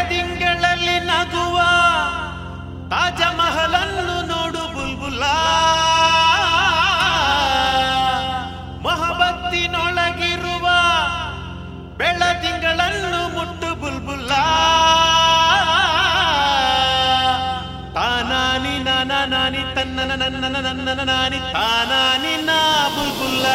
ಬೆಳದಿಂಗಳಲ್ಲಿ ನಗುವ ತಾಜ ಮಹಲನ್ನು ನೋಡು ಬುಲ್ಬುಲ್ಲ ಮಹಬತ್ತಿನೊಳಗಿರುವ ಬೆಳದಿಂಗಳನ್ನು ಮುಟ್ಟು ಬುಲ್ಬುಲ್ಲ ತಾನಾನಿ ನಾನ ನಾನಿ ತನ್ನನ ನನ್ನನ ನನ್ನನ ನಾನಿ ತಾನಾನಿ ನಾ ಬುಲ್ಬುಲ್ಲ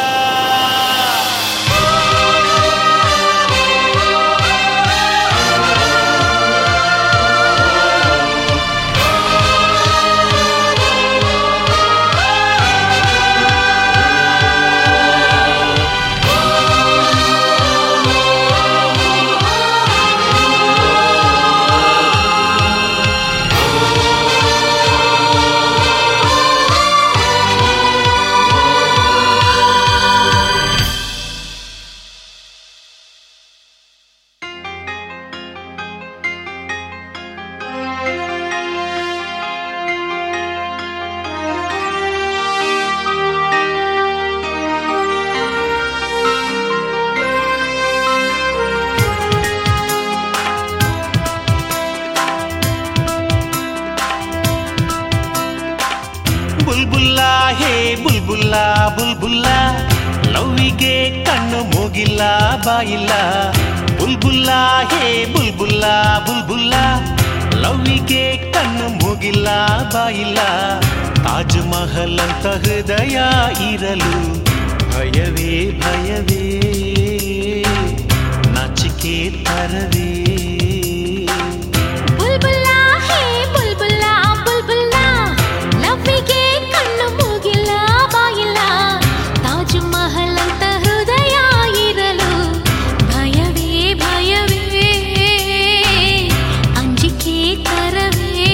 ಬುಲ್ಬುಲ್ಲ ಹೇ ಬುಲ್ಬುಲ್ಲ ಬುಲ್ಬುಲ್ಲ ಲವ್ವಿಗೆ ಕಣ್ಣು ಮೂಗಿಲ್ಲ ಬಾಯಿಲ್ಲ ಬುಲ್ಬುಲ್ಲ ಹೇ ಬುಲ್ಬುಲ್ಲ ಬುಲ್ಬುಲ್ಲ ಲವ್ವಿಗೆ ಕಣ್ಣು ಮೂಗಿಲ್ಲ ಬಾಯಿಲ್ಲ ತಾಜ್ ಮಹಲ್ ಅಂತ ಹೃದಯ ಇರಲು ಭಯವೇ ಭಯವೇ ನಾಚಿಕೆ ತರವೇ ಬುಲ್ಬುಲ್ಲಾ ಹೇ ಬುಲ್ಬುಲ್ಲಾ ಬುಲ್ಬುಲ್ಲಾ ಲವ್ವಿಗೆ ಕಣ್ಣು ಮೂಗಿಲ್ಲ ಬಾಯಿಲ್ಲ ತಾಜ್ ಮಹಲ್ ಅಂತ ಹೃದಯ ಇರಲು ಭಯವೇ ಭಯವೇ ಅಂಜಿಕೆ ತರವೇ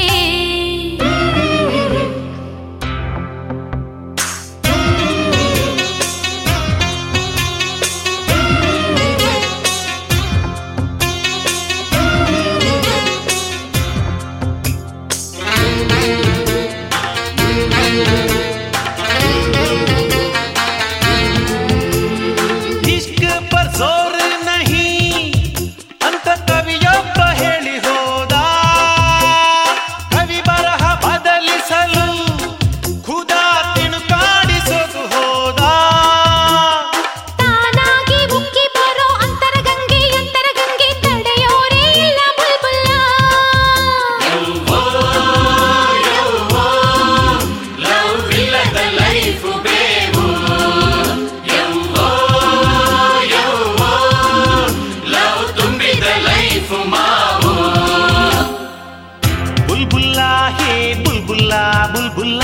इश्क पर जोर नहीं ಅಂತ ಕವಿಯೊಬ್ಬ ಹೇಳಿ ಹೋದ ಕವಿ ಬರಹ ಬದಲಿಸಲು ಖುದಾ ತಿಣುಕಾಡಿಸೋದು ಹೋದ ತಾನಾಗಿ ಉಕ್ಕಿ ಬರೋ ಅಂತರಗಂಗೆ ಅಂತರಗಂಗೆ ತಡೆಯೋರೇ ಇಲ್ಲ ಬುಲ್ಬುಲ್ಲ ಬುಲ್ಬುಲ್ಲ ಹೇ ಬುಲ್ಬುಲ್ಲ ಬುಲ್ಬುಲ್ಲ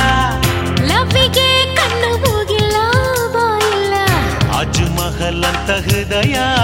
ಲವ್ವಿಗೆ ಕಣ್ಣು ಮೂಗಿಲ್ಲ ಬಾಯಿಲ್ಲ ಅಜ್ ಮಹಲ್ ಅಂತ ಹೃದಯ